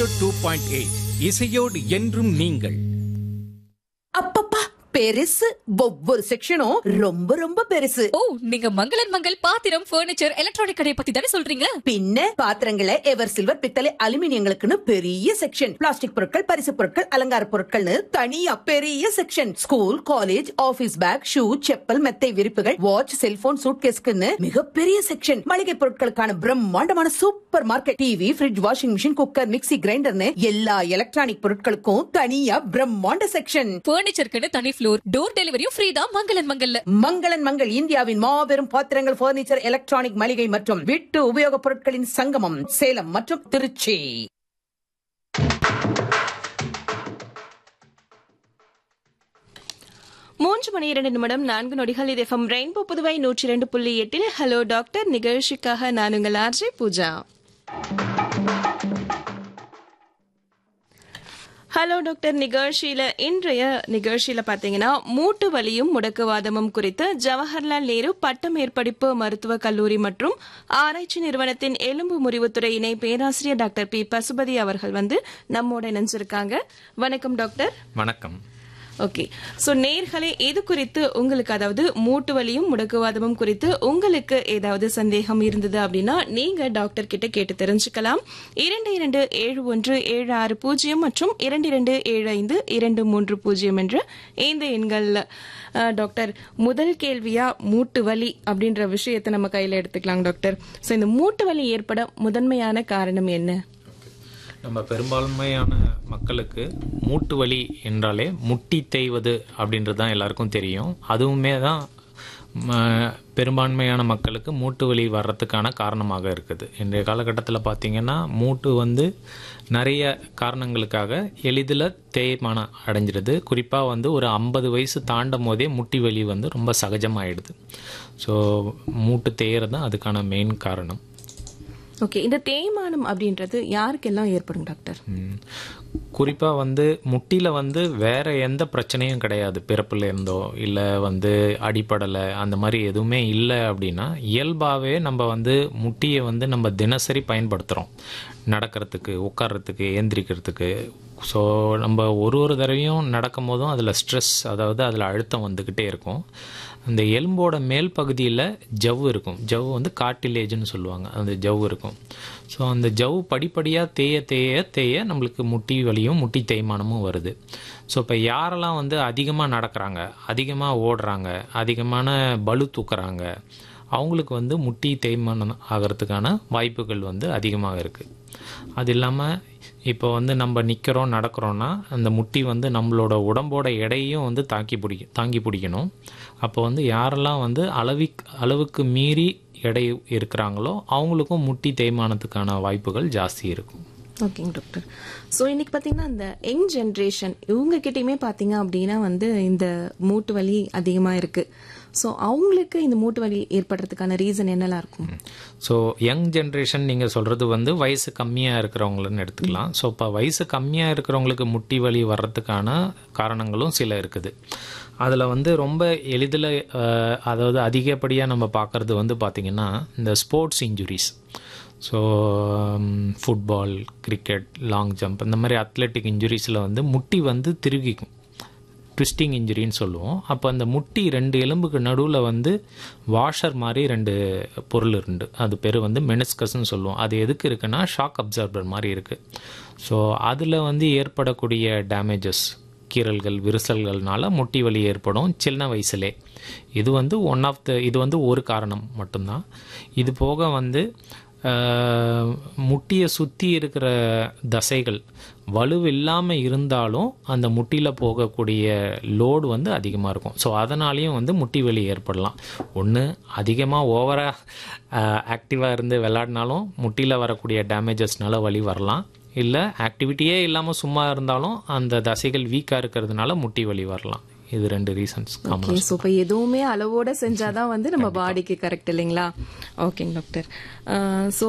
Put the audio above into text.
two point eight இசையோடு என்றும் நீங்கள் அப்பப்பா பெருசு ஒவ்வொரு செக்ஷனும் ரொம்ப ரொம்ப பெருசு ஓ நீங்க மங்களன் மங்கள் பாத்திரம் பர்னிச்சர் எலக்ட்ரானிக் கடை பத்தி தானே சொல்றீங்க பின்ன பாத்திரங்களை எவர் சில்வர் பித்தளை அலுமினியங்களுக்குன்னு பெரிய செக்ஷன் பிளாஸ்டிக் பொருட்கள் பரிசு பொருட்கள் அலங்கார பொருட்கள்னு தனியா பெரிய section school college office bag shoe chappal மெத்தை விரிப்புகள் வாட்ச் செல்போன் சூட்கேஸ்க்குன்னு மிகப்பெரிய செக்ஷன் மளிகை பொருட்களுக்கான பிரம்மாண்டமான supermarket TV fridge washing machine cooker mixie கிரைண்டர்னு எல்லா எலக்ட்ரானிக் பொருட்களுக்கும் தனியா பிரம்மாண்ட செக்ஷன் பர்னிச்சருக்குன்னு தனி ஃப்ளோர் டோர் டெலிவரியும் ஃப்ரீ தான் மங்களன் மங்கல்ல மங்களன் மங்கள் இந்தியாவின் மாபெரும் பாத்திரங்கள் பர்னிச்சர் எலக்ட்ரானிக் மளிகை மற்றும் வீட்டு உபயோகப் பொருட்களின் சங்கமம் சேலம் மற்றும் திருச்சி மூன்று மணி இரண்டு நிமிடம் நான்கு நொடிகள் இது எஃப்எம் ரெயின்போ புதுவை நூற்றி இரண்டு புள்ளி எட்டில் ஹலோ டாக்டர் நிகழ்ச்சிக்காக நான் உங்கள் ஆர்ஜே பூஜா ஹலோ டாக்டர் நிகழ்ச்சியில இன்றைய நிகழ்ச்சியில பாத்தீங்கன்னா மூட்டு வலியும் முடக்குவாதமும் குறித்து ஜவஹர்லால் நேரு பட்ட மேற்படிப்பு மருத்துவக் கல்லூரி மற்றும் ஆராய்ச்சி நிறுவனத்தின் எலும்பு முறிவுத்துறை இணை பேராசிரியர் டாக்டர் பி பசுபதி அவர்கள் வந்து நம்மோட இணைஞ்சிருக்காங்க வணக்கம் டாக்டர் வணக்கம் ஓகே சோ நேர்களே இது குறித்து உங்களுக்கு அதாவது மூட்டு வலியும் முடக்குவாதமும் குறித்து உங்களுக்கு ஏதாவது சந்தேகம் இருந்தது அப்படின்னா நீங்க டாக்டர் கிட்ட கேட்டு தெரிஞ்சுக்கலாம் இரண்டு இரண்டு ஏழு ஒன்று ஏழு ஆறு பூஜ்ஜியம் மற்றும் இரண்டு இரண்டு ஏழு ஐந்து இரண்டு மூன்று பூஜ்ஜியம் என்ற இந்த எண்கள்ல அஹ், டாக்டர் முதல் கேள்வியா மூட்டு வலி அப்படின்ற விஷயத்தை நம்ம கையில எடுத்துக்கலாம் டாக்டர் சோ இந்த மூட்டு வலி ஏற்பட முதன்மையான காரணம் என்ன நம்ம பெரும்பான்மையான மக்களுக்கு மூட்டு வலி என்றாலே முட்டி தேய்வது அப்படின்றது தான் எல்லாருக்கும் தெரியும் அதுவுமே தான் ம, பெரும்பான்மையான மக்களுக்கு மூட்டு வலி வர்றதுக்கான காரணமாக இருக்குது இன்றைய காலகட்டத்தில் பார்த்தீங்கன்னா மூட்டு வந்து நிறைய காரணங்களுக்காக எளிதில் தேய்மானம் அடைஞ்சிடுது குறிப்பாக வந்து ஒரு ஐம்பது வயசு தாண்டும் போதே முட்டி வலி வந்து ரொம்ப சகஜமாயிடுது ஸோ மூட்டு தேய்றது தான் அதுக்கான மெயின் காரணம் ஓகே இந்த தேய்மானம் அப்படின்றது யாருக்கெல்லாம் ஏற்படும் டாக்டர் குறிப்பாக வந்து முட்டியில் வந்து வேற எந்த பிரச்சனையும் கிடையாது பிறப்புல இருந்தோ இல்லை வந்து அடிப்படலை அந்த மாதிரி எதுவுமே இல்லை அப்படின்னா இயல்பாகவே நம்ம வந்து முட்டியை வந்து நம்ம தினசரி பயன்படுத்துகிறோம் நடக்கிறதுக்கு உட்கார்றதுக்கு ஏந்திரிக்கிறதுக்கு ஸோ நம்ம ஒரு ஒரு தடவையும் நடக்கும் போதும் அதில் ஸ்ட்ரெஸ் அதாவது அதில் அழுத்தம் வந்துக்கிட்டே இருக்கும் அந்த எலும்போட மேல் பகுதியில் ஜவ்வு இருக்கும் ஜவ்வு வந்து கார்டிலேஜ்னு சொல்லுவாங்க அந்த ஜவ்வு இருக்கும் ஸோ அந்த ஜவ்வு படிப்படியாக தேய தேய தேய நம்மளுக்கு முட்டி வலியும் முட்டி தேய்மானமும் வருது ஸோ இப்போ யாரெல்லாம் வந்து அதிகமாக நடக்கிறாங்க அதிகமாக ஓடுறாங்க அதிகமான பளு தூக்குறாங்க அவங்களுக்கு வந்து முட்டி தேய்மானம் ஆகிறதுக்கான வாய்ப்புகள் வந்து அதிகமாக இருக்குது அது இல்லாமல் இப்போ வந்து நம்ம நிற்கிறோம் நடக்கிறோன்னா அந்த முட்டி வந்து நம்மளோட உடம்போட எடையும் வந்து தாக்கி பிடிக்க தாங்கி பிடிக்கணும் அப்போ வந்து யாரெல்லாம் வந்து அளவிக் அளவுக்கு மீறி எடை இருக்கிறாங்களோ அவங்களுக்கும் முட்டி தேய்மானத்துக்கான வாய்ப்புகள் ஜாஸ்தி இருக்கும் ஓகேங்க டாக்டர் ஸோ இன்னைக்கு பார்த்தீங்கன்னா இந்த யங் ஜென்ரேஷன் இவங்க கிட்டயுமே பார்த்தீங்க அப்படின்னா வந்து இந்த மூட்டு வலி அதிகமாக இருக்கு ஸோ அவங்களுக்கு இந்த மூட்டு வலி ஏற்படுறதுக்கான ரீசன் என்னெல்லாம் இருக்கும் ஸோ யங் ஜென்ரேஷன் நீங்கள் சொல்கிறது வந்து வயசு கம்மியாக இருக்கிறவங்களன்னு எடுத்துக்கலாம் ஸோ இப்போ வயசு கம்மியாக இருக்கிறவங்களுக்கு முட்டி வலி வர்றதுக்கான காரணங்களும் சில இருக்குது அதில் வந்து ரொம்ப எளிதில் அஹ், அதாவது அதிகப்படியாக நம்ம பார்க்குறது வந்து பார்த்திங்கன்னா இந்த sports injuries so football cricket long jump இந்த மாதிரி அத்லெட்டிக் இன்ஜுரிஸில் வந்து முட்டி வந்து திருகிக்கும் ட்விஸ்டிங் இன்ஜுரின்னு சொல்லுவோம் அப்போ அந்த முட்டி ரெண்டு எலும்புக்கு நடுவில் வந்து வாஷர் மாதிரி ரெண்டு பொருள் இருந்து அது பேர் வந்து மெனிஸ்கஸ்ன்னு சொல்லுவோம் அது எதுக்கு இருக்குன்னா ஷாக் அப்சர்வர் மாதிரி இருக்குது ஸோ அதில் வந்து ஏற்படக்கூடிய டேமேஜஸ் கீறல்கள் விரிசல்கள்னால முட்டி வலி ஏற்படும் சின்ன வயசுலே இது வந்து ஒன் ஆஃப் த இது வந்து ஒரு காரணம் மட்டும்தான் இது போக வந்து ஆஹ், முட்டியை சுற்றி இருக்கிற தசைகள் வலுவில்லாமல் இருந்தாலும் அந்த முட்டியில் போகக்கூடிய லோடு வந்து அதிகமாக இருக்கும் ஸோ அதனாலேயும் வந்து முட்டி வலி ஏற்படலாம் ஒன்று அதிகமாக ஓவராக ஆக்டிவாக இருந்து விளையாடினாலும் முட்டியில் வரக்கூடிய டேமேஜஸ்னால வலி வரலாம் இல்லை ஆக்டிவிட்டியே இல்லாமல் சும்மா இருந்தாலும் அந்த தசைகள் வீக்காக இருக்கிறதுனால முட்டி வலி வரலாம் இது ரெண்டு ரீசன்ஸ் ஓகே காமன் ஸோ இப்போ எதுவுமே அளவோட செஞ்சாதான் வந்து நம்ம பாடிக்கு கரெக்ட் இல்லைங்களா ஓகேங்க டாக்டர் ஸோ